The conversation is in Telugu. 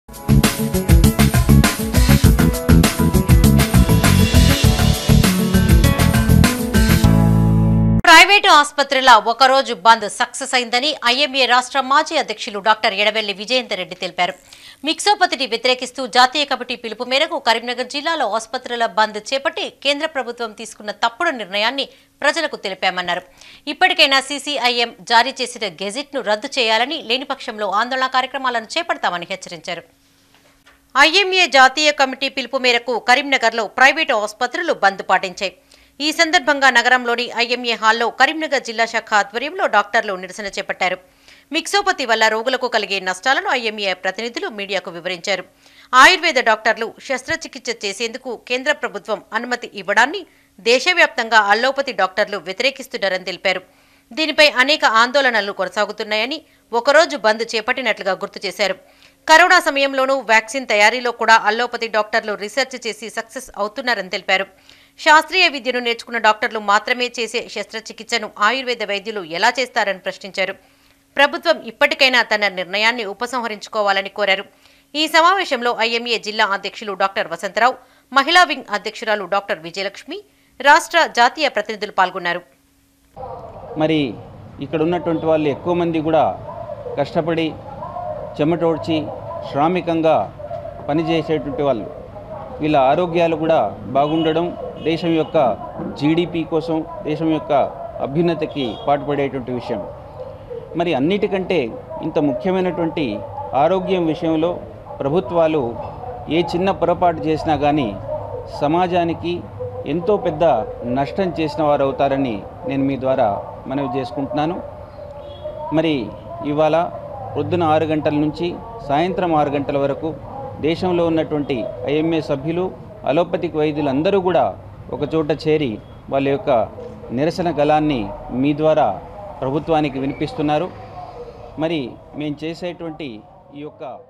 ప్రైవేటు ఆసుపత్రుల ఒకరోజు బంద్ సక్సెస్ అయిందని ఐఎంఏ రాష్ట్ర మాజీ అధ్యక్షులు డాక్టర్ ఎడవెల్లి విజయేందర్ రెడ్డి తెలిపారు మిక్సోపతిని వ్యతిరేకిస్తూ జాతీయ కమిటీ పిలుపు మేరకు కరీంనగర్ జిల్లాలో ఆసుపత్రుల బంద్ చేపట్టి కేంద్ర ప్రభుత్వం తీసుకున్న తప్పుడు నిర్ణయాన్ని ప్రజలకు తెలిపామన్నారు ఇప్పటికైనా సీసీఐఎం జారీ చేసిన గెజిట్ను రద్దు చేయాలని లేని పక్షంలో ఆందోళన కార్యక్రమాలను చేపడతామని హెచ్చరించారు ఐఎంఏ జాతీయ కమిటీ పిలుపు మేరకు కరీంనగర్లో ప్రైవేటు ఆసుపత్రులు బంద్ పాటించాయి ఈ సందర్భంగా నగరంలోని ఐఎంఏ హాల్లో కరీంనగర్ జిల్లా శాఖ ఆధ్వర్యంలో డాక్టర్లు నిరసన చేపట్టారు మిక్సోపతి వల్ల రోగులకు కలిగే నష్టాలను ఐఎంఏ ప్రతినిధులు మీడియాకు వివరించారు ఆయుర్వేద డాక్టర్లు శస్త్రచికిత్స చేసేందుకు కేంద్ర ప్రభుత్వం అనుమతి ఇవ్వడాన్ని దేశవ్యాప్తంగా అల్లోపతి డాక్టర్లు వ్యతిరేకిస్తున్నారని తెలిపారు దీనిపై అనేక ఆందోళనలు కొనసాగుతున్నాయని ఒకరోజు బంద్ చేపట్టినట్లుగా గుర్తు చేశారు కరోనా సమయంలోనూ వ్యాక్సిన్ తయారీలో కూడా అల్లోపతి డాక్టర్లు రీసెర్చ్ చేసి సక్సెస్ అవుతున్నారని తెలిపారు శాస్త్రీయ విద్యను నేర్చుకున్న డాక్టర్లు మాత్రమే చేసే శస్త్రచికిత్సను ఆయుర్వేద వైద్యులు ఎలా చేస్తారని ప్రశ్నించారు ప్రభుత్వం ఇప్పటికైనా తన నిర్ణయాన్ని ఉపసంహరించుకోవాలని కోరారు ఈ సమావేశంలో ఐఎంఏ జిల్లా అధ్యక్షులు డాక్టర్ వసంతరావు మహిళా వింగ్ అధ్యక్షురాలు డాక్టర్ విజయలక్ష్మి రాష్ట్ర జాతీయ ప్రతినిధులు పాల్గొన్నారు మరి ఇక్కడ ఉన్నటువంటి వాళ్ళు ఎక్కువ మంది కూడా కష్టపడి చెమటోడ్చి శ్రామికంగా పనిచేసేటువంటి వాళ్ళు వీళ్ళ ఆరోగ్యాలు కూడా బాగుండడం దేశం యొక్క జీడిపి కోసం దేశం యొక్క అభ్యున్నతికి పాటుపడేటువంటి విషయం మరి అన్నిటికంటే ఇంత ముఖ్యమైనటువంటి ఆరోగ్యం విషయంలో ప్రభుత్వాలు ఏ చిన్న పొరపాటు చేసినా కానీ సమాజానికి ఎంతో పెద్ద నష్టం చేసిన వారు అవుతారని నేను మీ ద్వారా మనవి చేసుకుంటున్నాను మరి ఇవాళ పొద్దున ఆరు గంటల నుంచి సాయంత్రం ఆరు గంటల వరకు దేశంలో ఉన్నటువంటి ఐఎంఏ సభ్యులు అలోపతిక్ వైద్యులందరూ కూడా ఒకచోట చేరి వాళ్ళ యొక్క నిరసన గలాన్ని మీ ద్వారా ప్రభుత్వానికి వినిపిస్తున్నారు మరి మేము చేసేటువంటి ఈ యొక్క